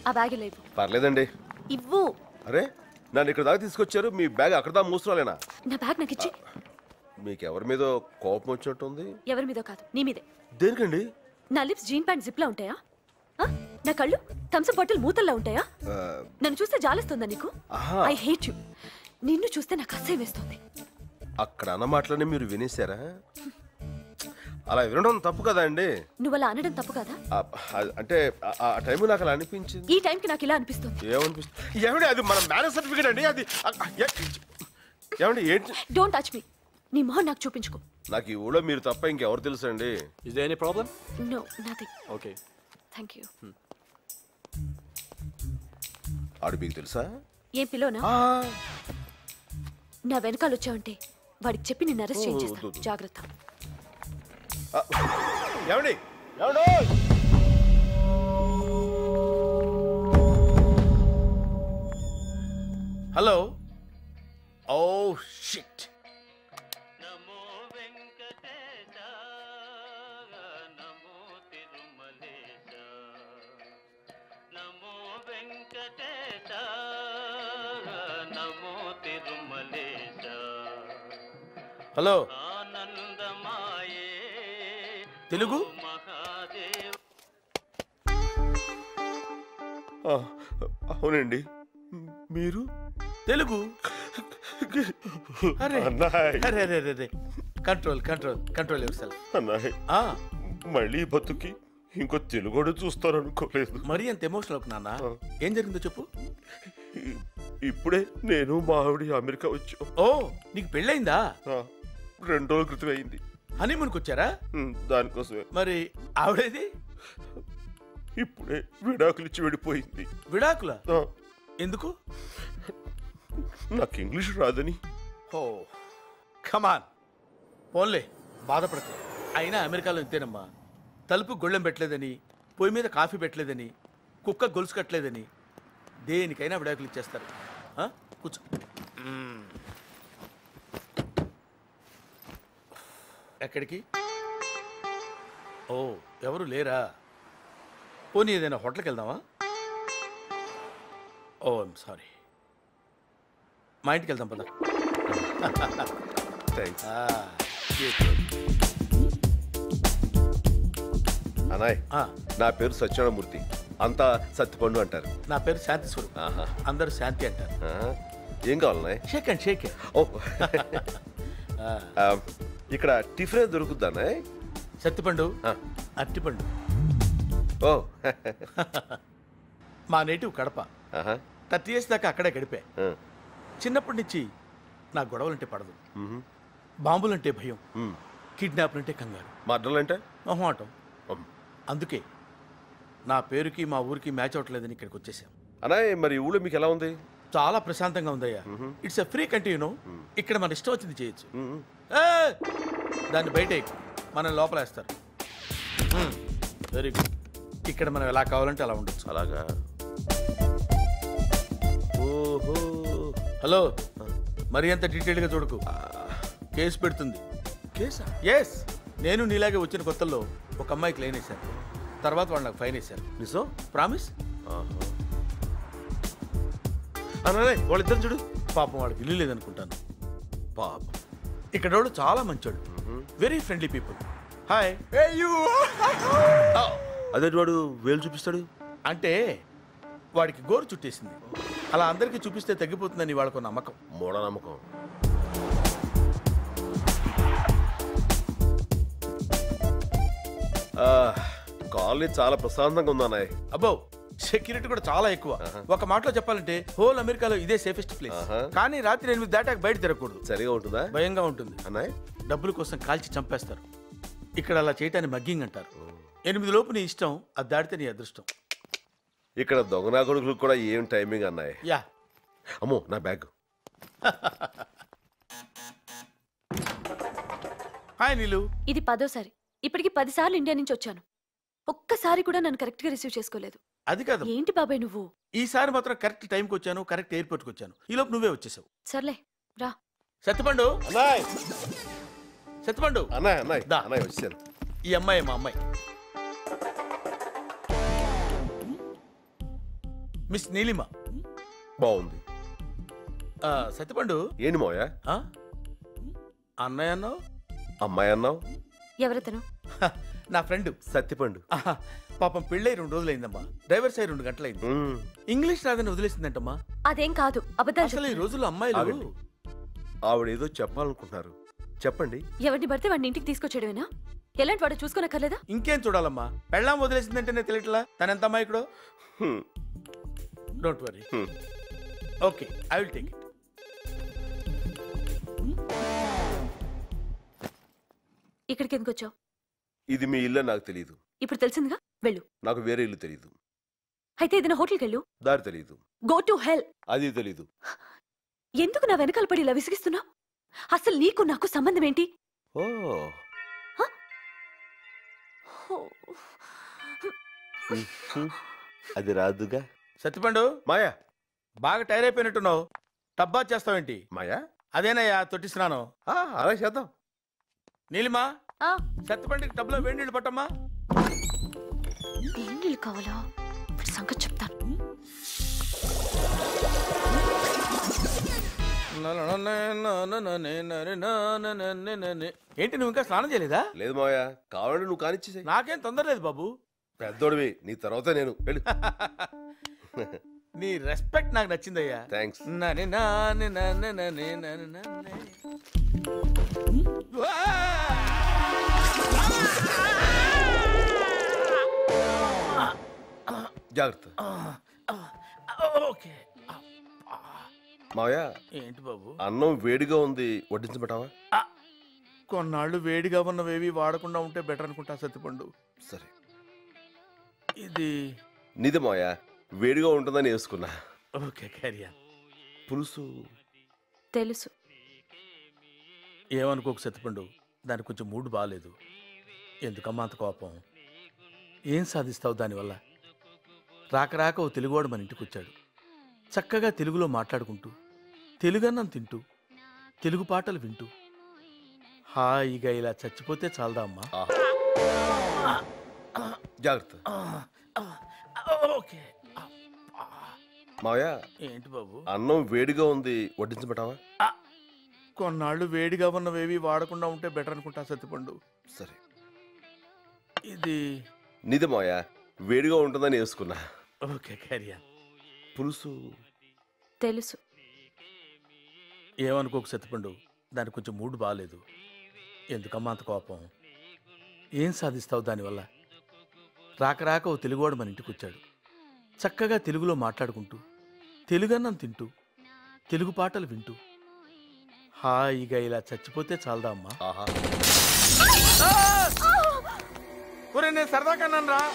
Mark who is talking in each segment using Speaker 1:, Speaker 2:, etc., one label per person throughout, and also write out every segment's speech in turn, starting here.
Speaker 1: ఆ బ్యాగ్ లేవు
Speaker 2: పర్లేదండి
Speaker 1: ఇవ్వు
Speaker 2: అరే నన్ను ఇక్కడ దాకా తీసుకొచ్చారు మీ బ్యాగ్ అక్కడ దాకా మూస్తున్నాలేనా
Speaker 1: నా బ్యాగ్ నాకు ఇచ్చి
Speaker 2: మీకు ఎవరి మీద కోపం వచ్చినట్టుంది
Speaker 1: ఎవరి మీదో కాదు నీ మీదే
Speaker 2: దేనికండి
Speaker 1: నా లిప్స్ జీన్ ప్యాంట్ జిప్ లా ఉంటాయా ఆ? నా కళ్ళు థమ్స్అప్ బాటిల్ మూతల్లా ఉంటాయా
Speaker 2: ఆ,
Speaker 1: నన్ను చూస్తే జాలిస్తుందా నీకు
Speaker 2: ఆహా.
Speaker 1: ఐ హేట్ యు నిన్ను చూస్తే నాకు అసహ్యం వేస్తుంది
Speaker 2: అక్కడ అన్న మాటలన్నీ మీరు వినేశారా అలా వినడం తప్పు కదా అండి
Speaker 1: నువ్వు అలా అనడం తప్పు కదా
Speaker 2: ఆ, ఆ- అంటే ఆ- ఆ టైం నాకు అలా అనిపించింది
Speaker 1: ఈ టైంకి నాకు ఇలా అనిపిస్తుంది
Speaker 2: ఏమనిపిస్తుంది ఏమండి అది మన మ్యారేజ్ సర్టిఫికేట్ అండి అది ఆ- ఆ- ఏ- ఏమండి ఏంటి
Speaker 1: డోంట్ టచ్ మీ నీ మొహం నాకు చూపించుకో
Speaker 2: నాకు ఈ ఊళ్ళో మీరు తప్ప ఇంకెవరు తెలుసు అండి
Speaker 3: Is there any problem?
Speaker 1: No nothing
Speaker 3: Okay.
Speaker 1: Thank you
Speaker 2: ఆడు మీకు తెలుసా
Speaker 1: ఏం పిలోనా
Speaker 2: ఆ,
Speaker 1: నా వెనకాల వచ్చావంటే వాడికి చెప్పి నిన్ను అరెస్ట్
Speaker 2: ఓ,
Speaker 1: చేయించేస్తాను
Speaker 2: వద్దు, వద్దు.
Speaker 1: జాగ్రత్త
Speaker 2: ఆ, ఏమండి ఏమండి
Speaker 4: హలో ఓ షిట్
Speaker 5: నమో వెంకటేశ నమో తిరుమలేశ నమో వెంకటేశ నమో తిరుమలేశ
Speaker 4: హలో
Speaker 5: ఆనందమాయే
Speaker 4: తెలుగు
Speaker 5: మహాదేవ
Speaker 2: ఆ, అవునండి మీరు
Speaker 4: తెలుగు అరే
Speaker 2: అన్నాయ్
Speaker 4: అరే అరే అరే అరే control control control yourself
Speaker 2: అన్నాయ్ మళ్ళీ బతుకి ఇంకో తెలుగుడు చూస్తారనుకోలేదు
Speaker 4: మరీ అంత ఎమోషనల్ అవుకు నాన్న ఏం జరిగిందో చెప్పు
Speaker 2: ఇ- ఇప్పుడే నేను మా ఆవిడ అమెరికా వచ్చాం
Speaker 4: ఓ నీకు పెళ్ళైందా
Speaker 2: ఆ, రెండు రోజుల క్రితం అయింది
Speaker 4: హనీమూన్కి వచ్చారా
Speaker 2: ఉమ్, దానికోసమే
Speaker 4: మరి ఆవిడేది
Speaker 2: ఇప్పుడే విడాకులు ఇచ్చి వెళ్ళిపోయింది
Speaker 4: విడాకుల
Speaker 2: ఆ,
Speaker 4: ఎందుకు
Speaker 2: నాకు ఇంగ్లీష్ రాదని
Speaker 4: ఓ కమాన్ పోన్లే బాధపడకు అయినా అమెరికాలో ఇంతేనమ్మా తలుపు గొళ్ళెం పెట్టలేదని పొయ్యి మీద కాఫీ పెట్టలేదని కుక్క గొలుసు కట్టలేదని దేనికైనా విడాకులు ఇచ్చేస్తారు ఆ? కూర్చో మ్మ్. ఎక్కడికి ఓ ఎవరు లేరా పోనీ ఏదైనా హోటల్కి వెళ్దామా ఓ ఐమ్ సారీ మా ఇంటికి వెళ్దాం పద
Speaker 2: థ్యాంక్స్
Speaker 4: ఆ, good, good.
Speaker 2: అనాయ్
Speaker 4: ఆ,
Speaker 2: నా పేరు సత్యనారాయణమూర్తి అంతా సత్యపండు అంటారు
Speaker 4: నా పేరు శాంతి స్వరూప్
Speaker 2: ఆహా.
Speaker 4: అందరూ శాంతి అంటారు
Speaker 2: ఆ, ఏం కావాలన్నాయ్
Speaker 4: షేక్ అండ్ షేక్
Speaker 2: ఓ ఆ, ఇక్కడ టిఫిన్ దొరుకుద్దా అన్నాయ్
Speaker 4: సత్తిపండు
Speaker 2: ఆ.
Speaker 4: అరటిపండు
Speaker 2: ఓ
Speaker 4: మా నేటివ్ కడప
Speaker 2: ఆహా.
Speaker 4: థర్టీ ఇయర్స్ దాకా అక్కడే గడిపా
Speaker 2: ఆ,
Speaker 4: చిన్నప్పటి నుంచి నా గొడవలంటే పడదు
Speaker 2: మ్మ్.
Speaker 4: బాంబులంటే భయం
Speaker 2: మ్మ్.
Speaker 4: కిడ్నాప్లంటే కంగారు
Speaker 2: మర్డర్లంటే
Speaker 4: మొహమాటం
Speaker 2: ఉమ్.
Speaker 4: అందుకే నా పేరుకి మా ఊరికి మ్యాచ్ అవ్వట్లేదని ఇక్కడికి వచ్చేసాం
Speaker 2: అనాయ్ మరి ఊళ్ళో మీకు ఎలా ఉంది
Speaker 4: చాలా ప్రశాంతంగా ఉందయ్యా ఇట్స్ ఎ ఫ్రీ కంటిన్యూ ఇక్కడ మన ఇష్టం వచ్చింది చేయొచ్చు
Speaker 2: మ్మ్.
Speaker 4: ఏయ్! దాన్ని బయట ఎక్కు. మనం లోపల వేస్తారు వెరీ గుడ్ ఇక్కడ మనం ఎలా కావాలంటే అలా ఉండొచ్చు
Speaker 2: అలాగా ఓహో
Speaker 4: హలో మరి అంత డీటెయిల్గా చూడకు కేసు పెడుతుంది
Speaker 2: కేసా
Speaker 4: ఎస్ నేను నీలాగే వచ్చిన కొత్తల్లో ఒక అమ్మాయికి లైన్ వేశాను తర్వాత వాళ్ళు నాకు ఫైన్ వేశారు
Speaker 2: నిజం
Speaker 4: ప్రామిస్
Speaker 2: అనాయ్ వాళ్ళిద్దరు చూడు
Speaker 4: పాపం వాళ్ళకి ఇల్లు లేదనుకుంటాను
Speaker 2: పాప
Speaker 4: ఇక్కడ వాళ్ళు చాలా మంచోళ్ళు వెరీ ఫ్రెండ్లీ పీపుల్ హాయ్
Speaker 2: అదే వాడు వేలు చూపిస్తాడు
Speaker 4: అంటే వాడికి గోరు చుట్టేసింది అలా అందరికీ చూపిస్తే తగ్గిపోతుందని వాళ్ళకు నమ్మకం
Speaker 2: మూఢనమ్మకం ఆ, కాలనీ చాలా ప్రశాంతంగా ఉంది అన్నయ్య
Speaker 4: అబ్బో సెక్యూరిటీ కూడా చాలా ఎక్కువ ఒక మాటలో చెప్పాలంటే హోల్ అమెరికాలో ఇదే సేఫెస్ట్ ప్లేస్
Speaker 2: ఆహా.
Speaker 4: కానీ రాత్రి ఎనిమిది దాటాక బయట తిరగకూడదు
Speaker 2: సరిగా ఉంటుందా
Speaker 4: భయంగా ఉంటుంది
Speaker 2: అన్నయ్య
Speaker 4: డబ్బుల కోసం కాల్చి చంపేస్తారు ఇక్కడ అలా చేయటాన్ని మగ్గింగ్ అంటారు ఎనిమిది లోపు నీ ఇష్టం అది దాటితే నీ అదృష్టం
Speaker 2: ఇక్కడ దొంగనా కొడుకులకు కూడా ఏం టైమింగ్ అన్నాయి
Speaker 4: యా
Speaker 2: అమ్మో నా బ్యాగ్
Speaker 4: హాయ్ నీలు
Speaker 1: ఇది పదోసారి ఇప్పటికి పదిసార్లు ఇండియా నుంచి వచ్చాను ఒక్కసారి కూడా నన్ను కరెక్ట్ గా రిసీవ్ చేసుకోలేదు
Speaker 4: అది కాదు
Speaker 1: ఏంటి బాబాయ్ నువ్వు
Speaker 4: ఈసారి మాత్రం కరెక్ట్ టైంకి వచ్చాను కరెక్ట్ ఎయిర్పోర్ట్కి వచ్చాను ఈ లోపు నువ్వే వచ్చేసావు
Speaker 1: సర్లే రా
Speaker 4: సత్యపండు
Speaker 2: అన్నాయ్
Speaker 4: సత్యపండు
Speaker 2: అన్నాయ్ అన్నాయ్
Speaker 4: దా.
Speaker 2: అన్నాయ్ వచ్చాను
Speaker 4: ఈ అమ్మాయి మా అమ్మాయి మిస్ నీలిమ
Speaker 2: బాగుంది
Speaker 4: ఆ, సత్యపండు
Speaker 2: ఏంటి మోయ
Speaker 4: ఆ? అన్నయ్య అన్నావు
Speaker 2: అమ్మాయి అన్నావు
Speaker 1: ఎవరతను
Speaker 4: హ, నా ఫ్రెండ్
Speaker 2: సత్తిపండు
Speaker 4: పాపం పెళ్ళై రెండు రోజులైందమ్మా డ్రైవర్ సై రెండు గంటలైంది
Speaker 2: మ్మ్.
Speaker 4: ఇంగ్లీష్ రాదని వదిలేసిందంటమ్మా
Speaker 1: అదేం కాదు అబద్ధాలు
Speaker 4: అసలు ఈ
Speaker 1: చెప్తున్నాడు.
Speaker 4: రోజుల్లో అమ్మాయిలు
Speaker 2: ఆగండి. ఆవిడ ఏదో చెప్పాలనుకుంటున్నారు చెప్పండి
Speaker 1: ఎవరిని పడితే వాడిని ఇంటికి తీసుకొచ్చేయడమేనా ఎలాంటి వాడు చూసుకోనక్కర్లేదా
Speaker 4: ఇంకేం చూడాలమ్మా పెళ్ళాం వదిలేసిందంటే నేను తెలియట్లా తన ఎంత అమ్మాయికుడు
Speaker 2: hmm.
Speaker 4: Don't worry
Speaker 2: hmm.
Speaker 4: Okay I will take it
Speaker 1: ఇక్కడికి ఎందుకు వచ్చావు
Speaker 2: ఇది మీ ఇల్లు నాకు తెలియదు
Speaker 1: ఇప్పుడు తెలిసిందిగా వెళ్ళు
Speaker 2: నాకు వేరే ఇల్లు తెలియదు
Speaker 1: అయితే ఏదైనా హోటల్కి వెళ్ళు
Speaker 2: దారి తెలియదు
Speaker 1: గో టు హెల్
Speaker 2: అది తెలీదు
Speaker 1: ఎందుకు నా వెనకాల పడి ఇలా విసిగిస్తున్నావు అసలు నీకు నాకు సంబంధం ఏంటి
Speaker 2: ఓ హ్మ్. అది రాదుగా
Speaker 4: సత్యపండు
Speaker 2: మాయా
Speaker 4: బాగా టైర్ అయిపోయినట్టున్నావు టబ్బా చేస్తావేంటి
Speaker 2: మాయా
Speaker 4: అదేనయ్యా తొట్టి స్నానం
Speaker 2: ఆ, అలా చేద్దాం
Speaker 4: నీలిమా
Speaker 1: ఆ,
Speaker 4: సత్యపండికి టబ్లో వేడి నీళ్ళు పట్టమ్మా
Speaker 1: ఏం నీళ్ళు కావాలా ఇప్పుడు సంగతి చెప్తాను
Speaker 4: ఏంటి నువ్వు ఇంకా స్నానం చేయలేదా
Speaker 2: లేదు మాయా కావాలంటే నువ్వు కానిచ్చేసాయి
Speaker 4: నాకేం తొందర లేదు బాబు
Speaker 2: పెద్దోడివి నీ తర్వాత నేను వెళ్ళు
Speaker 4: నీ రెస్పెక్ట్ నాకు నచ్చిందయ్యా
Speaker 2: థ్యాంక్స్
Speaker 4: నని నాని నని నని నని నని. వా!
Speaker 2: జాగ్రత్త
Speaker 4: ఓకే
Speaker 2: మావయ్య
Speaker 4: ఏంటి బాబు
Speaker 2: అన్నం వేడిగా ఉంది వడ్డించబెట్టావా
Speaker 4: కొన్నాళ్ళు వేడిగా ఉన్నవేవి వాడకుండా ఉంటే బెటర్ అనుకుంటా సత్తిపండు
Speaker 2: సరే
Speaker 4: ఇది
Speaker 2: నిజం మావయ్య వేడిగా ఉంటుందని వేసుకున్నా
Speaker 4: ఓకే క్యారియా
Speaker 2: పులుసు
Speaker 1: తెలుసు
Speaker 4: ఏమనుకోకు సత్తిపండు దానికి కొంచెం మూడ్ బాగాలేదు ఎందుకమ్మా అంత కోపం ఏం సాధిస్తావు దానివల్ల రాక రాక ఓ తెలుగువాడు మన ఇంటికి వచ్చాడు చక్కగా తెలుగులో మాట్లాడుకుంటూ తెలుగన్నం తింటూ తెలుగు పాటలు వింటూ హాయిగా ఇలా చచ్చిపోతే చాలదా అమ్మా
Speaker 2: ఆహా. జాగ్రత్త
Speaker 4: ఓకే
Speaker 2: మావయ్య
Speaker 4: ఏంటి బాబు
Speaker 2: అన్నం వేడిగా ఉంది వడ్డించబెట్టావా
Speaker 4: కొన్నాళ్ళు వేడిగా ఉన్నవేవి వాడకుండా ఉంటే బెటర్ అనుకుంటా సత్తిపండు
Speaker 2: సరే
Speaker 4: ఇది
Speaker 2: నిజం మావయ్య వేడిగా ఉంటుందని వేసుకున్నా
Speaker 4: ఓకే క్యారియా
Speaker 2: పులుసు
Speaker 1: తెలుసు
Speaker 4: ఏమనుకోకు సత్తిపండు దానికి కొంచెం మూడ్ బాగాలేదు ఎందుకమ్మా అంత కోపం ఏం సాధిస్తావు దానివల్ల రాక రాక ఓ తెలుగువాడు మన ఇంటికి వచ్చాడు చక్కగా తెలుగులో మాట్లాడుకుంటూ తెలుగన్నం తింటూ తెలుగు పాటలు వింటూ హాయిగా ఇలా చచ్చిపోతే చాలదా అమ్మా
Speaker 2: ఆహా
Speaker 4: ఒరే నేను సరదా కన్నాను రా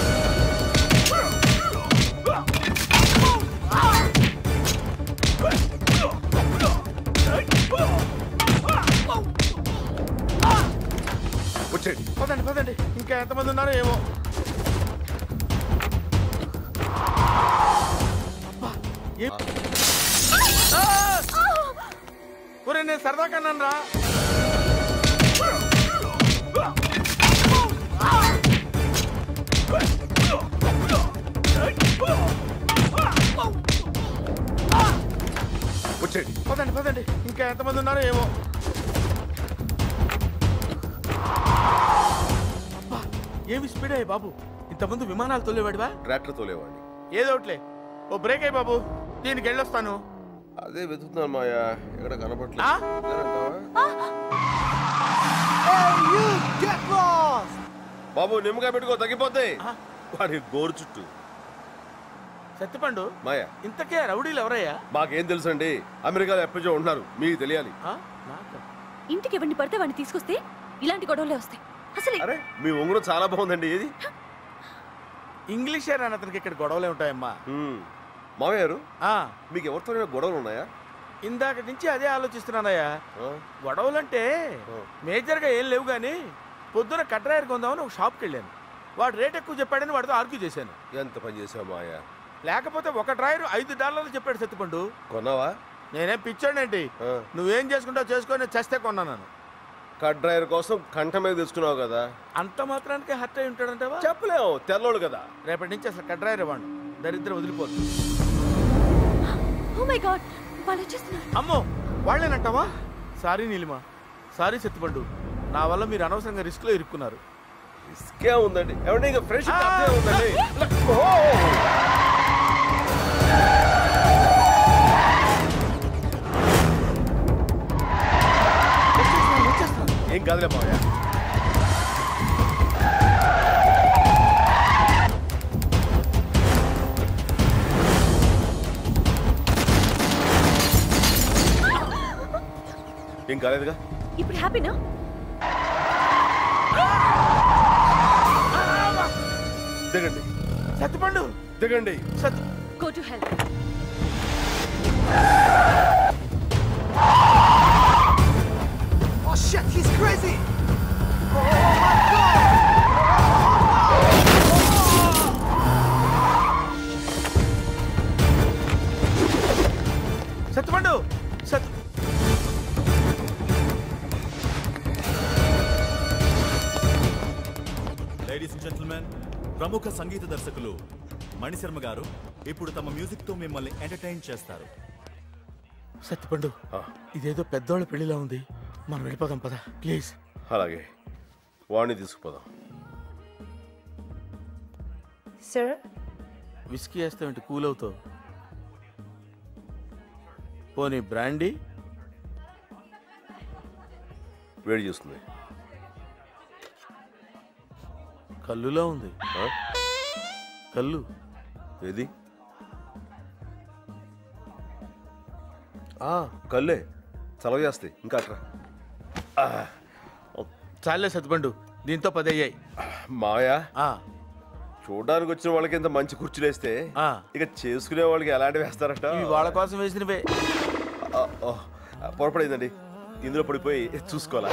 Speaker 2: వచ్చేయండి
Speaker 4: పదండి పదండి ఇంకా ఎంతమంది ఉన్నారో ఏమో అబ్బా, ఏం- ఆ! ఒరే నేను సరదా కన్నాను రా
Speaker 2: వచ్చేయండి
Speaker 4: పదండి పదండి ఇంకా ఎంతమంది ఉన్నారో ఏమో అబ్బా, ఏమి స్పీడ్ అయ్యి బాబు ఇంతమంది విమానాలు తోలేవాడివా
Speaker 2: ట్రాక్టర్ తోలేవాడిని
Speaker 4: ఏదో ఒకట్లే ఓ బ్రేక్ అయ్యి బాబు దీనికి వెళ్ళొస్తాను
Speaker 2: అదే వెతుకుతున్నాను మాయా ఎక్కడ
Speaker 4: ఆ?
Speaker 2: కనపట్లేదు లేదంటావా? బాబు నిమ్మకాయ పెట్టుకో తగ్గిపోతాయి
Speaker 4: ఆ?
Speaker 2: వాడి గోరు చుట్టూ
Speaker 4: సత్తిపండు
Speaker 2: మాయా
Speaker 4: ఇంతకే రౌడీలు ఎవరయ్యా
Speaker 2: మాకేం తెలుసండి అమెరికాలో ఎప్పటికో ఉంటున్నారు మీకు తెలియాలి
Speaker 4: ఆ? నాకా?
Speaker 1: ఇంటికి ఎవరిని పడితే వాడిని తీసుకొస్తే ఇలాంటి గొడవలే వస్తాయి అసలు
Speaker 2: అరే మీ ఉంగరం చాలా బాగుందండి ఏది
Speaker 4: ఇంగ్లీషే రాని అతనికి ఇక్కడ గొడవలే ఉంటాయమ్మా
Speaker 2: హ్మ్. మామయ్య గారు
Speaker 4: ఆ,
Speaker 2: మీకు ఎవరితోనైనా గొడవలు ఉన్నాయా
Speaker 4: ఇందాక నుంచి అదే ఆలోచిస్తున్నానయ్యా
Speaker 2: ఆ?
Speaker 4: గొడవలంటే
Speaker 2: ఆ.
Speaker 4: మేజర్గా ఏం లేవు కానీ పొద్దున కట్రాయర్ కొందామని ఒక షాప్కి వెళ్ళాను వాడు రేట్ ఎక్కువ చెప్పాడని వాడితో ఆర్గ్యూ చేశాను
Speaker 2: ఎంత పని చేసావు మాయా
Speaker 4: లేకపోతే ఒక డ్రాయర్ ఐదు డాలర్లు చెప్పాడు సత్తిపండు
Speaker 2: కొన్నావా
Speaker 4: నేనేం పిచ్చాడేంటి
Speaker 2: ఆ.
Speaker 4: నువ్వేం చేసుకుంటావు చేసుకొని చస్తే కొన్నాను
Speaker 2: కట్ డ్రైవర్ కోసం కంట మీద తెచ్చుకున్నావు కదా
Speaker 4: అంత మాత్రానికి హర్ట్ అయి ఉంటాడంటావా
Speaker 2: చెప్పలేము తెల్లోడు కదా
Speaker 4: రేపటి నుంచి అసలు కట్రాయర్ ఇవ్వండి దరిద్రం వదిలిపోతుంది
Speaker 1: ఓ మై గాడ్ వాళ్ళు వచ్చేస్తున్నారు
Speaker 4: అమ్మో వాళ్ళేనంటావా సారీ నీలిమా సారీ సత్తుపండు నా వల్ల మీరు అనవసరంగా రిస్క్ లో ఇరుక్కున్నారు
Speaker 2: ఇసుకే ఉందండి ఏమంటే ఇంకా ఫ్రెష్ ఉందండి ఓ! ఏం కాదులే మావయ్య ఏం కాలేదుగా
Speaker 1: ఇప్పుడు హ్యాపీనా
Speaker 2: దిగండి
Speaker 4: సత్తుపండు
Speaker 2: దిగండి
Speaker 4: సత్
Speaker 1: go to help
Speaker 3: Oh shit, he's crazy!
Speaker 4: సత్తుపండు సత్
Speaker 6: లేడీస్ అండ్ జెంటిల్మెన్ ప్రముఖ సంగీత దర్శకులు మణిశర్మ గారు ఇప్పుడు తమ మ్యూజిక్ తో మిమ్మల్ని ఎంటర్టైన్ చేస్తారు
Speaker 4: సత్తుపండు
Speaker 2: ఆ.
Speaker 4: ఇదేదో పెద్దోళ్ళ పెళ్లిలా ఉంది మనం వెళ్ళిపోదాం పద ప్లీజ్
Speaker 2: అలాగే వాడిని తీసుకుపోదాం
Speaker 7: Sir,
Speaker 4: విస్కీ వేస్తామంటే కూల్ అవుతావు పోనీ బ్రాండీ
Speaker 2: వేడి చేస్తుంది
Speaker 4: కల్లులా ఉంది
Speaker 2: ఆ?
Speaker 4: కల్లు
Speaker 2: ఏది ఆ, కళ్ళే చలవ చేస్తాయి ఇంకా అట్రా
Speaker 4: చాలే సత్తుపండు దీంతో పది అయ్యాయి
Speaker 2: మాయా
Speaker 4: ఆ,
Speaker 2: చూడడానికి వచ్చిన వాళ్ళకి ఇంత మంచి కుర్చీలు వేస్తే
Speaker 4: ఆ.
Speaker 2: ఇక చేసుకునే వాళ్ళకి ఎలాంటివి వేస్తారట
Speaker 4: ఇవి వాళ్ళ కోసం వేసినవే
Speaker 2: ఆ, ఓ, ఆ, పొరపడిందండి ఇందులో పడిపోయి చూసుకోవాలా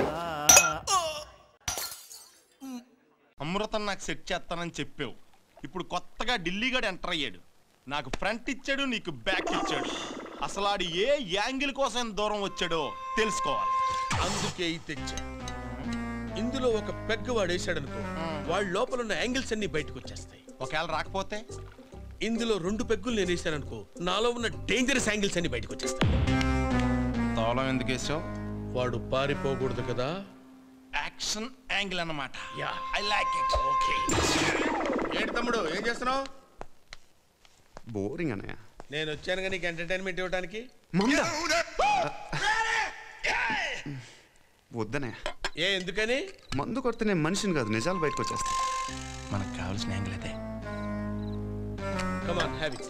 Speaker 8: అమృతం నాకు సెట్ చేస్తానని చెప్పావు ఇప్పుడు కొత్తగా ఢిల్లీగాడు ఎంటర్ అయ్యాడు నాకు ఫ్రంట్ ఇచ్చాడు నీకు బ్యాక్ ఇచ్చాడు అసలు ఆడు ఏ యాంగిల్ కోసం ఇంత దూరం వచ్చాడో తెలుసుకోవాలి
Speaker 9: అందుకే ఈ తెచ్చా ఇందులో ఒక పెగ్ వాడు వేసాడనుకో వాడి లోపల ఉన్న యాంగిల్స్ అన్ని బయటకు వచ్చేస్తాయి
Speaker 8: ఒకవేళ రాకపోతే
Speaker 9: ఇందులో రెండు పెగ్గులు నేను వేసాననుకో నాలో ఉన్న డేంజరస్ యాంగిల్స్ అన్ని బయటకు వచ్చేస్తాయి
Speaker 8: తోలం ఎందుకు వేసావు
Speaker 9: వాడు పారిపోకూడదు కదా
Speaker 8: యాక్షన్ యాంగిల్ అన్నమాట
Speaker 9: yeah
Speaker 8: I like it
Speaker 9: okay ఏంటి తమ్ముడు ఏం చేస్తున్నావు
Speaker 10: బోరింగ్ అన్నయ్య
Speaker 9: నేను వచ్చాను నీకు ఎంటర్టైన్మెంట్ ఇవ్వడానికి
Speaker 10: మంద వద్దనే
Speaker 9: ఏ ఎందుకని
Speaker 10: మందు కొడితే నేను మనిషిని కాదు నిజాలు బయటకు వచ్చేస్తాయి
Speaker 8: మనకు కావాల్సిన యాంగిల్ అదే
Speaker 9: కమాన్ హ్యావ్ ఇట్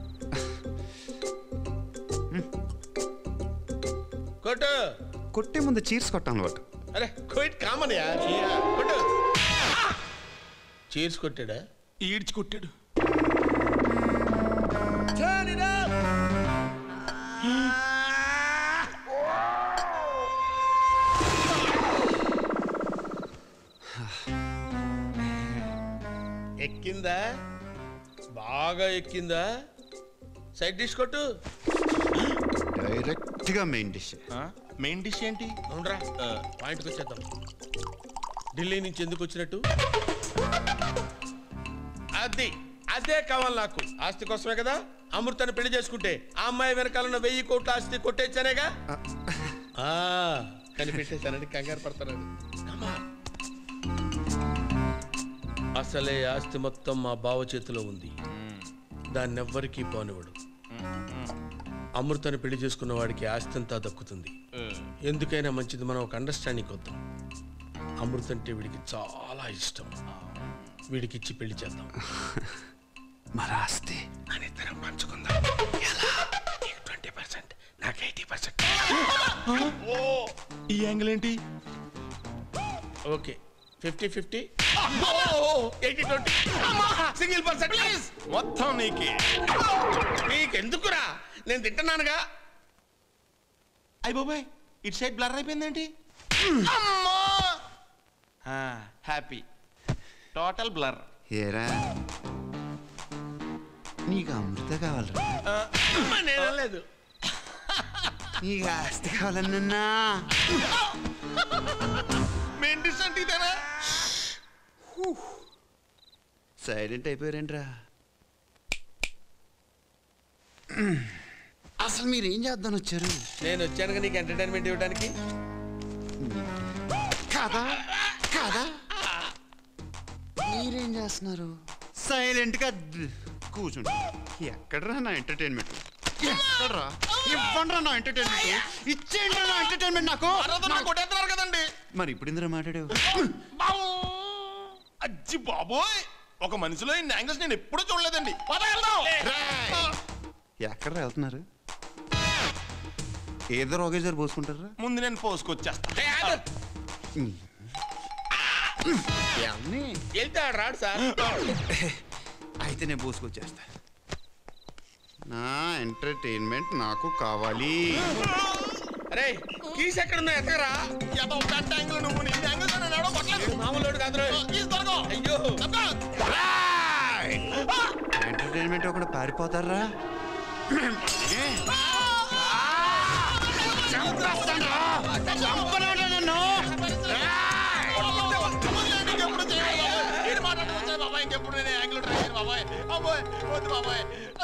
Speaker 9: కొట్టు
Speaker 10: కొట్టే ముందు చీర్స్ కొట్టాను అలవాటు
Speaker 9: అరే క్విట్ కామన్ యా కొట్టు చీర్స్ కొట్టాడా
Speaker 8: ఈడ్చి కొట్టాడు
Speaker 9: ఎక్కిందా బాగా ఎక్కిందా సైడ్ డిష్ కొట్టు
Speaker 10: డైరెక్ట్ గా మెయిన్ డిష్
Speaker 8: మెయిన్ డిష్ ఏంటి
Speaker 9: అవునరా పాయింట్కి వచ్చేద్దాం ఢిల్లీ నుంచి ఎందుకు వచ్చినట్టు అది అదే కావాలి నాకు ఆస్తి కోసమే కదా అమృతాన్ని పెళ్లి చేసుకుంటే ఆ అమ్మాయి వెనకాలన్న వెయ్యి కోట్ల ఆస్తి కొట్టేచ్చానేగా ఆ, కనిపెట్టేశానని కంగారు పడతానని Come on. అసలే ఆస్తి మొత్తం మా బావ చేతిలో ఉంది దాన్ని ఎవ్వరికీ పోనివ్వడు అమృతాన్ని పెళ్లి చేసుకున్న వాడికి ఆస్తి అంతా దక్కుతుంది ఎందుకైనా మంచిది మనం ఒక అండర్స్టాండింగ్ వద్దాం అమృత అంటే వీడికి చాలా ఇష్టం వీడికి ఇచ్చి పెళ్లి చేద్దాం
Speaker 10: మరి ఆస్తి
Speaker 9: మన ఇద్దరం పంచుకుందాం ఎలా నీకు ట్వంటీ పర్సెంట్ నాకు ఎయిటీ పర్సెంట్
Speaker 8: ఈ యాంగిల్ ఏంటి
Speaker 9: okay fifty fifty eighty twenty single percent please
Speaker 8: మొత్తం నీకే
Speaker 9: నీకెందుకురా నేను తింటున్నానుగా
Speaker 8: అయ్య బాబాయ్ ఇటు సైడ్ బ్లర్ అయిపోయిందేంటి హ్యాపీ టోటల్ బ్లర్
Speaker 10: ఏరా నీకు అమృత కావాలరా
Speaker 9: నేను లేదు
Speaker 10: నీకు ఆస్తి కావాలన్నా
Speaker 8: మెయిన్ డిష్ అంటే ఇదేనా
Speaker 10: సైలెంట్ అయిపోయారేంట్రా అసలు మీరు ఏం చేద్దాం వచ్చారు
Speaker 9: నేను వచ్చాను నీకు ఎంటర్టైన్మెంట్ ఇవ్వడానికి
Speaker 10: కాదా కాదా మీరేం చేస్తున్నారు సైలెంట్ గా ద- కూర్చుండి ఎక్కడరా నా ఎంటర్టైన్మెంట్ ఎక్కడరా ఇవ్వండిరా నా ఎంటర్టైన్మెంట్ ఇచ్చేయండి నా ఎంటర్టైన్మెంట్ నాకు
Speaker 8: కొట్టేస్తున్నారు కదండి
Speaker 10: మరి ఇప్పుడు ఇందులో మాట్లాడావు
Speaker 8: అజ్జి బాబోయ్ ఒక మనిషిలో ఇన్ని యాంగిల్స్ నేను ఎప్పుడూ చూడలేదండి పద వెళ్దాం.
Speaker 10: ఎక్కడ వెళ్తున్నారు ఏదో ఒకేసారి పోసుకుంటారా
Speaker 8: ముందు నేను పోసుకొచ్చేస్తా
Speaker 10: ఏమని
Speaker 9: వెళ్తే ఆడు రాడు సార్
Speaker 10: అయితే నేను పోసుకొచ్చేస్తా నా ఎంటర్టైన్మెంట్ నాకు కావాలి
Speaker 9: అరే కీస్ ఎక్కడ ఉన్నాయి ఎక్కరా
Speaker 8: ఏదో పెద్ద యాంగిల్ నువ్వు నీ యాంగిల్ నేను ఎవడో కొట్టలేదు
Speaker 9: మామూలు కాదు
Speaker 8: తీసి దొరకవు.
Speaker 9: అయ్యో
Speaker 10: ఎంటర్టైన్మెంట్ ఒకటి పారిపోతారా
Speaker 8: ఇంకెప్పుడు చేయను బాబాయ్. వీడు మాట్లాడుకుంటే బాబాయ్ ఇంకెప్పుడు నేను యాంగిల్ ట్రై చేయను బాబాయ్ అబ్బాయ్ వద్దు బాబాయ్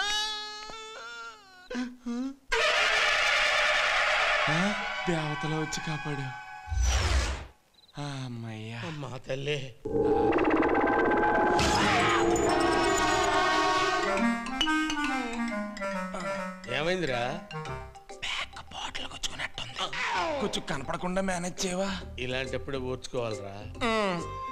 Speaker 8: దేవతలో వచ్చి కాపాడు అమ్మయ్యా
Speaker 9: అమ్మా తల్లి ఏమైందిరా
Speaker 8: కొంచెం కనపడకుండా మేనేజ్ చేయవా
Speaker 9: ఇలాంటప్పుడే ఓర్చుకోవాలిరా
Speaker 8: ఉమ్.